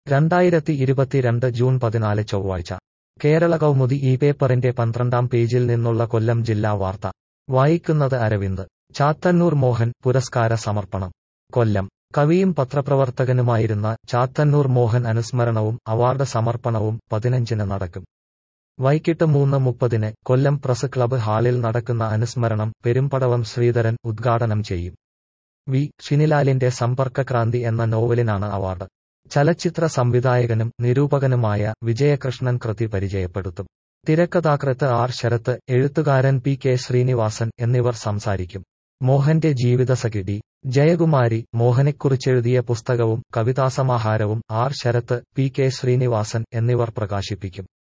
രണ്ടായിരത്തി ഇരുപത്തിരണ്ട് ജൂൺ പതിനാല് ചൊവ്വാഴ്ച കേരള കൗമുദി ഈ പേപ്പറിന്റെ പന്ത്രണ്ടാം പേജിൽ നിന്നുള്ള കൊല്ലം ജില്ലാ വാർത്ത വായിക്കുന്നത് അരവിന്ദ് ചാത്തന്നൂർ മോഹൻ പുരസ്കാര സമർപ്പണം കൊല്ലം കവിയും പത്രപ്രവർത്തകനുമായിരുന്ന ചാത്തന്നൂർ മോഹൻ അനുസ്മരണവും അവാർഡ് സമർപ്പണവും പതിനഞ്ചിന് നടക്കും വൈകിട്ട് മൂന്ന് മുപ്പതിന് കൊല്ലം പ്രസ് ക്ലബ്ബ് ഹാളിൽ നടക്കുന്ന അനുസ്മരണം പെരുമ്പടവം ശ്രീധരൻ ഉദ്ഘാടനം ചെയ്യും വി ഷിനിലാലിന്റെ സമ്പർക്കക്രാന്തി എന്ന നോവലിനാണ് അവാർഡ് ചലച്ചിത്ര സംവിധായകനും നിരൂപകനുമായ വിജയകൃഷ്ണൻ കൃതി പരിചയപ്പെടുത്തും തിരക്കഥാകൃത്ത് ആർ ശരത്ത് എഴുത്തുകാരൻ പി കെ ശ്രീനിവാസൻ എന്നിവർ സംസാരിക്കും മോഹന്റെ ജീവിതസഖി ഡി ജയകുമാരി മോഹനെക്കുറിച്ചെഴുതിയ പുസ്തകവും കവിതാസമാഹാരവും R Sarath P K Sreenivasan എന്നിവർ പ്രകാശിപ്പിക്കും